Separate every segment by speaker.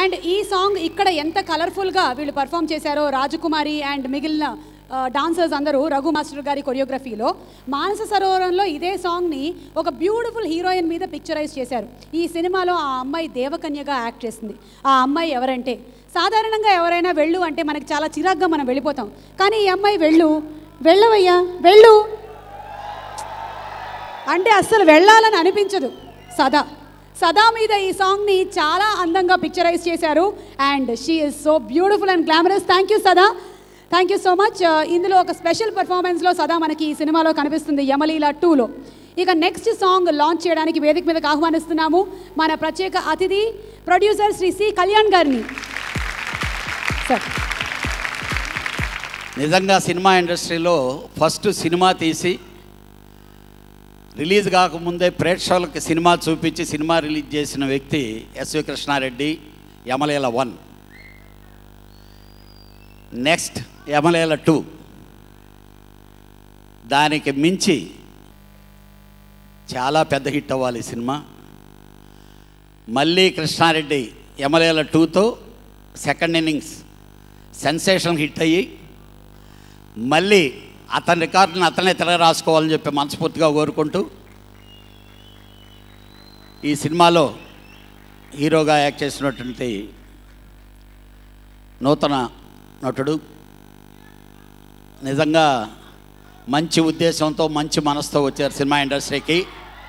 Speaker 1: And ఈ song ఇక్కడ ఎంత కలర్ఫుల్గా వీళ్ళు పర్ఫామ్ చేశారో రాజకుమారి అండ్ మిగిలిన డాన్సర్స్ అందరూ రఘు మాస్టర్ గారి కొరియోగ్రఫీలో మానస సరోవరంలో ఇదే సాంగ్ని ఒక బ్యూటిఫుల్ హీరోయిన్ మీద పిక్చరైజ్ చేశారు ఈ సినిమాలో ఆ అమ్మాయి దేవకన్యగా యాక్ట్ చేసింది ఆ అమ్మాయి ఎవరంటే సాధారణంగా ఎవరైనా వెళ్ళు అంటే మనకి చాలా చిరాగ్గా మనం వెళ్ళిపోతాం కానీ ఈ అమ్మాయి వెళ్ళు వెళ్ళవయ్యా వెళ్ళు అంటే అస్సలు వెళ్ళాలని అనిపించదు సదా సదా మీద ఈ సాంగ్ని చాలా అందంగా పిక్చరైజ్ చేశారు and she is so beautiful and glamorous thank you Sada thank you so much ఇందులో ఒక స్పెషల్ పర్ఫార్మెన్స్లో సదా మనకి ఈ సినిమాలో కనిపిస్తుంది యమలీల టూలో ఇక నెక్స్ట్ సాంగ్ లాంచ్ చేయడానికి వేదిక మీదకి ఆహ్వానిస్తున్నాము మన ప్రత్యేక అతిథి ప్రొడ్యూసర్ శ్రీ సి కళ్యాణ్ గారిని సార్
Speaker 2: నిజంగా సినిమా ఇండస్ట్రీలో ఫస్ట్ సినిమా తీసి రిలీజ్ కాకముందే ప్రేక్షకులకి సినిమా చూపించి సినిమా రిలీజ్ చేసిన వ్యక్తి SV Krishnareddy Yamaleela one next Yamaleela two దానికి మించి చాలా పెద్ద హిట్ అవ్వాలి ఈ సినిమా మళ్ళీ కృష్ణారెడ్డి యమలేల టూతో సెకండ్ ఇన్నింగ్స్ సెన్సేషన్ హిట్ అయ్యి మళ్ళీ అతని రికార్డుని అతనే తిరగ రాసుకోవాలని చెప్పి మనస్ఫూర్తిగా కోరుకుంటూ ఈ సినిమాలో హీరోగా యాక్ట్ చేసినటువంటి నూతన నటుడు నిజంగా మంచి ఉద్దేశంతో మంచి మనసుతో వచ్చారు సినిమా ఇండస్ట్రీకి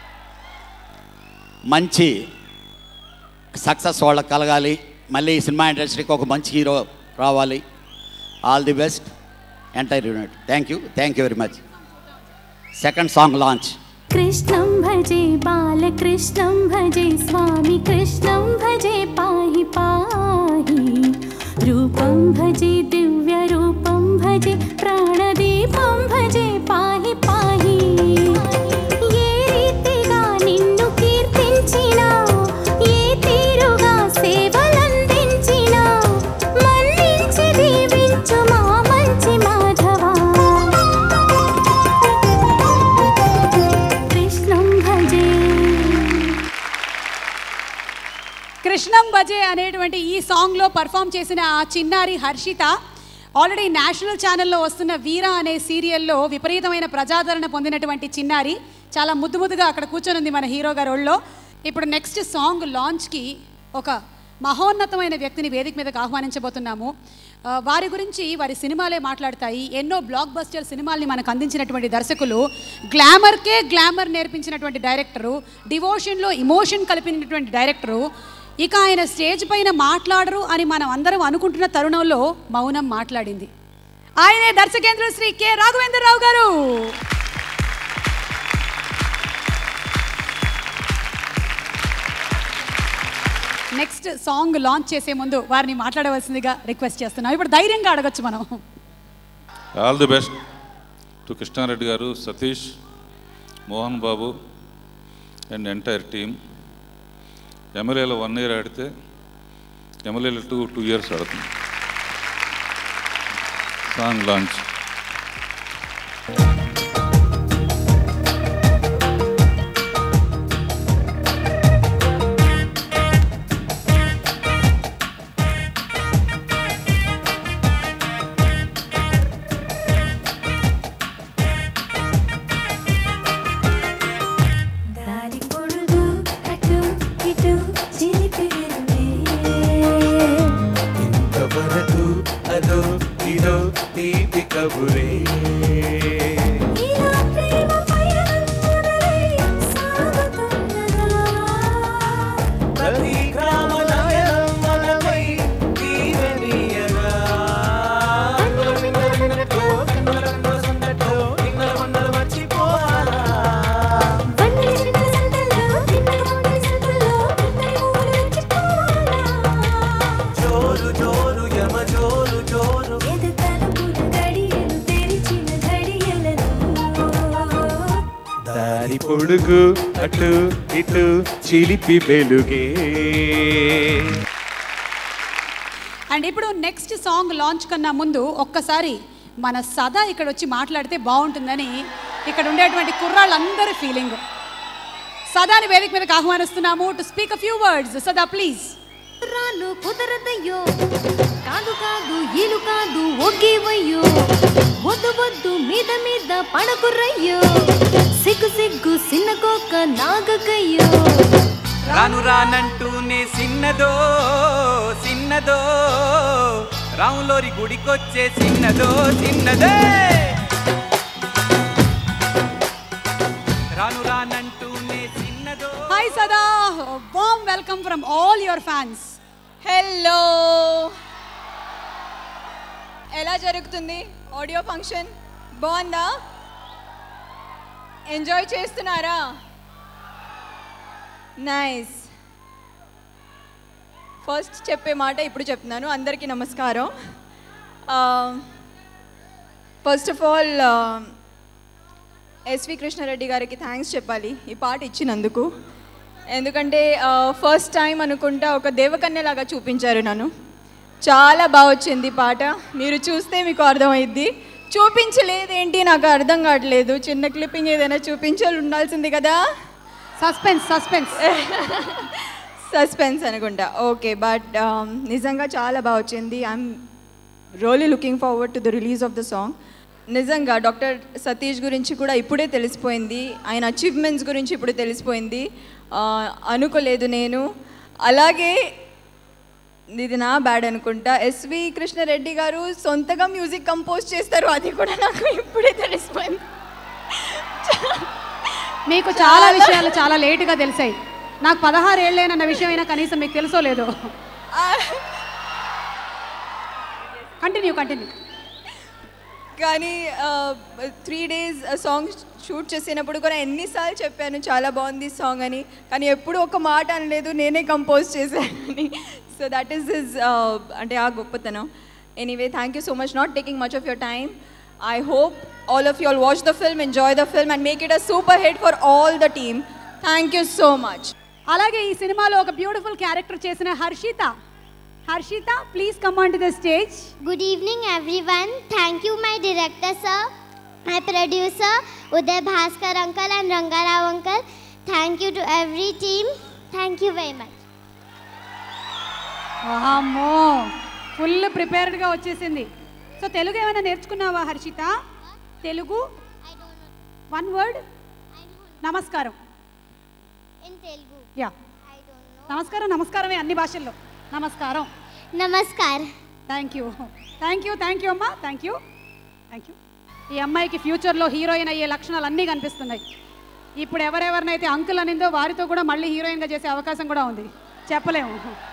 Speaker 2: మంచి సక్సెస్ వాళ్ళకి కలగాలి మళ్ళీ ఈ సినిమా ఇండస్ట్రీకి ఒక మంచి హీరో రావాలి all the best entire unit thank you thank you very much second song launch
Speaker 3: कृष्णं भजे बालकृष्णं भजे स्वामी कृष्णं भजे पाहि पाहि रूपं भजे दिव्यरूपं भजे प्राणदीपं भजे पाहि पाहि ఏ రీతిగా నిన్ను కీర్తించినా ఏ తీరుగా సేవలందించినా మన్నించి దీవించు మా మంచి మాధవా కృష్ణం భజే
Speaker 1: కృష్ణం బజే అనేటువంటి ఈ సాంగ్లో పర్ఫామ్ చేసిన ఆ చిన్నారి హర్షిత ఆల్రెడీ నేషనల్ ఛానల్లో వస్తున్న వీర అనే సీరియల్లో విపరీతమైన ప్రజాదరణ పొందినటువంటి చిన్నారి చాలా ముద్దు ముద్దుగా అక్కడ కూర్చొని ఉంది మన హీరో గారి ఒళ్ళో ఇప్పుడు నెక్స్ట్ సాంగ్ లాంచ్కి ఒక మహోన్నతమైన వ్యక్తిని వేదిక మీదకి ఆహ్వానించబోతున్నాము ఆ, వారి గురించి వారి సినిమాలే మాట్లాడతాయి ఎన్నో బ్లాక్ బస్టర్ సినిమాల్ని మనకు అందించినటువంటి దర్శకులు గ్లామర్కే గ్లామర్ నేర్పించినటువంటి డైరెక్టరు డివోషన్లో ఇమోషన్ కలిపినటువంటి డైరెక్టరు ఇక ఆయన స్టేజ్ పైన మాట్లాడరు అని మనం అందరం అనుకుంటున్న తరుణంలో మౌనం మాట్లాడింది ఆయనే దర్శకేంద్ర శ్రీ కె రాఘవేంద్రరావు గారు నెక్స్ట్ సాంగ్ లాంచ్ చేసే ముందు వారిని మాట్లాడవలసిందిగా రిక్వెస్ట్ చేస్తున్నాం ఇప్పుడు ధైర్యంగా అడగచ్చు మనం
Speaker 4: all the best to Krishnareddy గారు Satish Mohan Babu and entire team ఎమ్మెల్యేలో వన్ ఇయర్ ఆడితే ఎమ్మెల్యేలో టూ టూ ఇయర్స్ ఆడుతుంది సాంగ్ లాంచ్
Speaker 3: దారి పొడుగు అటు ఇటు చిలిపిరివే
Speaker 5: ఇంతవరకు అదో ఇదో తీపి కబురే
Speaker 3: ఇలా ప్రేమ పయనం మొదలై సాగుతున్నదా
Speaker 5: ప్రతి గ్రామ నగరం మనమై దీవెనీయగా మర్చిపోవాలా
Speaker 3: వన్నెల చెట్ల సంతల్లో తిన్నెల గుండెల సంతల్లో పుత్తడి పువ్వులు విచ్చిపోవాలా
Speaker 5: జోరు జోరు యమ జోరు జోరు
Speaker 3: ఎద తలుపులు గడియలు తెరిచిన ఘడియలను
Speaker 5: దారి పొడుగు అటు ఇటు చిలిపి వెలుగే
Speaker 1: అండ్ ఇప్పుడు నెక్స్ట్ సాంగ్ లాంచ్ కన్నా ముందు ఒక్కసారి మన సదా ఇక్కడ వచ్చి మాట్లాడితే బాగుంటుందని ఇక్కడ ఉండేటువంటి కుర్రాళ్ళందరి ఫీలింగ్ సదాని వేదిక మీదకి ఆహ్వానిస్తున్నాము to speak a few words Sada please
Speaker 3: రాను కుదరదయ్యో కాదు కాదు ఈలు కాదు ఒగ్గివయ్యో వద్దు వద్దు మీద మీద పడకురయ్యో సిగ్గు సిగ్గు సిన్నకోక నాగకయ్యో
Speaker 6: రాను రానంటూనే సిన్నదో సిన్నదో రాములోరి గుడికొచ్చే సిన్నదో సిన్నదే రాను రానంటూనే సిన్నదో
Speaker 1: hi Sada warm welcome from all your fans
Speaker 7: hello ఎలా జరుగుతుంది ఆడియో ఫంక్షన్ బాగుందా ఎంజాయ్ చేస్తున్నారా నైస్ ఫస్ట్ చెప్పే మాట ఇప్పుడు చెప్తున్నాను అందరికీ నమస్కారం first of all SV Krishnareddy గారికి థ్యాంక్స్ చెప్పాలి ఈ పాట ఇచ్చినందుకు ఎందుకంటే ఫస్ట్ టైం అనుకుంటా ఒక దేవకన్యలాగా చూపించారు నన్ను చాలా బాగా వచ్చింది పాట మీరు చూస్తే మీకు అర్థమైద్ది చూపించలేదేంటి నాకు అర్థం కావట్లేదు చిన్న క్లిప్పింగ్ ఏదైనా చూపించాలి ఉండాల్సింది కదా
Speaker 1: సస్పెన్స్ సస్పెన్స్
Speaker 7: సస్పెన్స్ అనుకుంటా ఓకే బట్ నిజంగా చాలా బాగా వచ్చింది I'm really looking forward to the release of the song నిజంగా డాక్టర్ సతీష్ గురించి కూడా ఇప్పుడే తెలిసిపోయింది ఆయన అచీవ్మెంట్స్ గురించి ఇప్పుడు తెలిసిపోయింది ఆ, అనుకోలేదు నేను అలాగే ఇది నా బ్యాడ్ అనుకుంటా ఎస్వి కృష్ణారెడ్డి గారు సొంతగా మ్యూజిక్ కంపోజ్ చేస్తారు అది కూడా నాకు ఇప్పుడే తెలిసిపోయింది
Speaker 1: మీకు చాలా విషయాలు చాలా లేటుగా తెలిసాయి నాకు పదహారు ఏళ్ళేనన్న విషయం అయినా కనీసం మీకు తెలుసో లేదో కంటిన్యూ కంటిన్యూ
Speaker 7: కానీ త్రీ డేస్ సాంగ్ షూట్ చేసినప్పుడు కూడా ఎన్నిసార్లు చెప్పాను చాలా బాగుంది సాంగ్ అని కానీ ఎప్పుడు ఒక మాట అనలేదు నేనే కంపోజ్ చేశానని సో దట్ ఈస్ హిజ్ అంటే ఆ గొప్పతనం anyway thank you so much not taking much of your time I hope all of you all watch the film enjoy the film and make it a super hit for all the team thank you so much
Speaker 1: అలాగే ఈ సినిమాలో ఒక beautiful character చేసిన Harshita Harshita please come on to the stage
Speaker 8: Good evening, everyone. Thank you, my director, sir, my producer, Uday Bhaskar uncle and Rangarao uncle. Thank you to every team. Thank you very much.
Speaker 1: అమ్మో full ప్రిపేర్డ్గా వచ్చేసింది so Telugu ఏమైనా నేర్చుకున్నావా Harshita Telugu
Speaker 8: I don't know.
Speaker 1: One word
Speaker 8: I know
Speaker 1: నమస్కారం
Speaker 8: in Telugu.
Speaker 1: Yeah
Speaker 8: I don't know.
Speaker 1: నమస్కారం నమస్కారమే అన్ని భాషల్లో నమస్కారం
Speaker 8: Namaskar.
Speaker 1: Thank you thank you thank you అమ్మా థ్యాంక్ యూ థ్యాంక్ యూ ఈ అమ్మాయికి ఫ్యూచర్లో హీరోయిన్ అయ్యే లక్షణాలు అన్నీ కనిపిస్తున్నాయి ఇప్పుడు ఎవరెవరినైతే అంకుల్ అనిందో వారితో కూడా మళ్ళీ హీరోయిన్గా చేసే అవకాశం కూడా ఉంది చెప్పలేము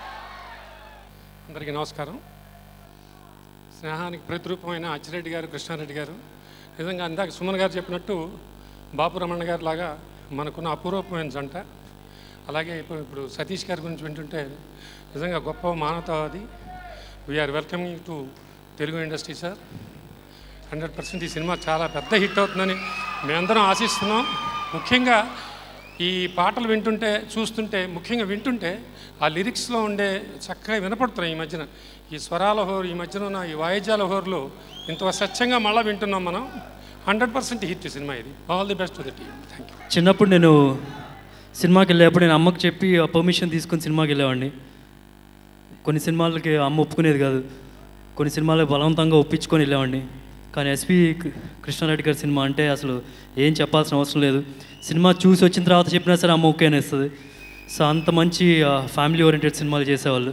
Speaker 9: అందరికీ నమస్కారం స్నేహానికి ప్రతిరూపమైన అచ్చిరెడ్డి గారు కృష్ణారెడ్డి గారు నిజంగా ఇందాక సుమన్ గారు చెప్పినట్టు బాపు రమణ గారు లాగా మనకున్న అపూర్వమైన జంట అలాగే ఇప్పుడు ఇప్పుడు సతీష్ గారి గురించి వింటుంటే నిజంగా గొప్ప మానవతావాది we're welcoming to Telugu industry sir hundred percent ఈ సినిమా చాలా పెద్ద హిట్ అవుతుందని మేమందరం ఆశిస్తున్నాం ముఖ్యంగా ఈ పాటలు వింటుంటే చూస్తుంటే ముఖ్యంగా వింటుంటే ఆ లిరిక్స్లో ఉండే చక్కగా వినపడుతున్నాయి ఈ మధ్యన ఈ స్వరాల హోరు ఈ మధ్యన ఉన్న ఈ వాయిద్యాల హోరులో ఇంత స్వచ్ఛంగా మళ్ళీ వింటున్నాం మనం హండ్రెడ్ పర్సెంట్ హిట్ సినిమా ఇది all the best to the team thank you
Speaker 10: చిన్నప్పుడు నేను సినిమాకి వెళ్ళేప్పుడు నేను అమ్మకి చెప్పి ఆ పర్మిషన్ తీసుకొని సినిమాకి వెళ్ళేవాడిని కొన్ని సినిమాలకి అమ్మ ఒప్పుకునేది కాదు కొన్ని సినిమాలకు బలవంతంగా ఒప్పించుకొని వెళ్ళేవాడిని కానీ ఎస్పి కృష్ణారెడ్డి గారి సినిమా అంటే అసలు ఏం చెప్పాల్సిన అవసరం లేదు సినిమా చూసి వచ్చిన తర్వాత చెప్పినా సరే అమ్మ ఓకే అనేస్తుంది సో అంత మంచి ఫ్యామిలీ ఓరియంటెడ్ సినిమాలు చేసేవాళ్ళు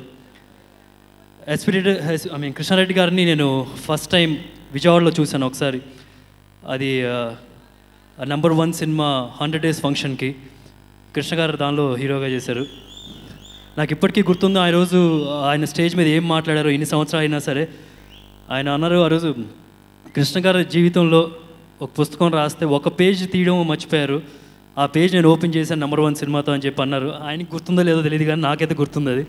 Speaker 10: ఎస్పి ఐ మీన్ కృష్ణారెడ్డి గారిని నేను ఫస్ట్ టైం విజయవాడలో చూశాను ఒకసారి అది number one cinema hundred days ఫంక్షన్కి కృష్ణ గారు దానిలో హీరోగా చేశారు నాకు ఇప్పటికీ గుర్తుంది ఆ రోజు ఆయన స్టేజ్ మీద ఏం మాట్లాడారో ఇన్ని సంవత్సరాలు అయినా సరే ఆయన అన్నారు ఆ రోజు కృష్ణ గారి జీవితంలో ఒక పుస్తకం రాస్తే ఒక పేజ్ తీయడం మర్చిపోయారు ఆ పేజ్ నేను ఓపెన్ చేశాను నెంబర్ వన్ సినిమాతో అని చెప్పి అన్నారు ఆయనకి గుర్తుందో లేదో తెలియదు కానీ నాకైతే గుర్తుంది అది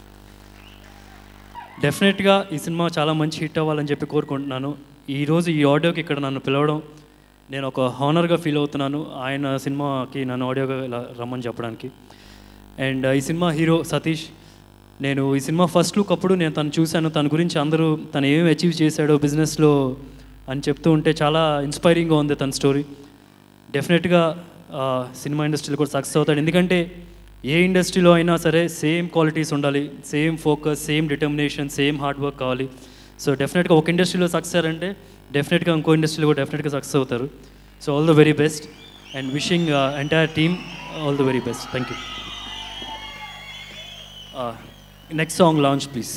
Speaker 10: డెఫినెట్గా ఈ సినిమా చాలా మంచి హిట్ అవ్వాలని చెప్పి కోరుకుంటున్నాను ఈరోజు ఈ ఆడియోకి ఇక్కడ నన్ను పిలవడం నేను ఒక హానర్గా ఫీల్ అవుతున్నాను ఆయన సినిమాకి నన్ను ఆడియోగా ఇలా రమ్మని చెప్పడానికి అండ్ ఈ సినిమా హీరో సతీష్ నేను ఈ సినిమా ఫస్ట్ లుక్ అప్పుడు నేను తను చూశాను తన గురించి అందరూ తను ఏమేమి అచీవ్ చేశాడో బిజినెస్లో అని చెప్తూ ఉంటే చాలా ఇన్స్పైరింగ్గా ఉంది తన స్టోరీ డెఫినెట్గా ఆ, సినిమా ఇండస్ట్రీలో కూడా సక్సెస్ అవుతాడు ఎందుకంటే ఏ ఇండస్ట్రీలో అయినా సరే సేమ్ క్వాలిటీస్ ఉండాలి same focus same determination same hard work కావాలి సో డెఫినెట్గా ఒక ఇండస్ట్రీలో సక్సెస్ అంటే డెఫినెట్గా ఇంకో ఇండస్ట్రీలో కూడా డెఫినెట్గా సక్సెస్ అవుతారు so all the very best and wishing entire team all the very best thank you next song launch please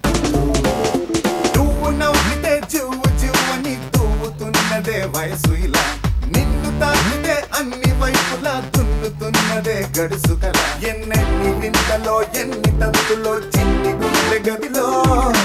Speaker 11: నువ్వు నవ్వితే జువ్వు జువ్వని తూవుతున్నదే వయసు ఇలా నిన్ను తాకితే అన్ని వైపులా దున్నుతున్నదే గడుసు కల ఎన్నెన్ని వింతలో ఎన్ని తంతులో చిన్ని గుండె గదిలో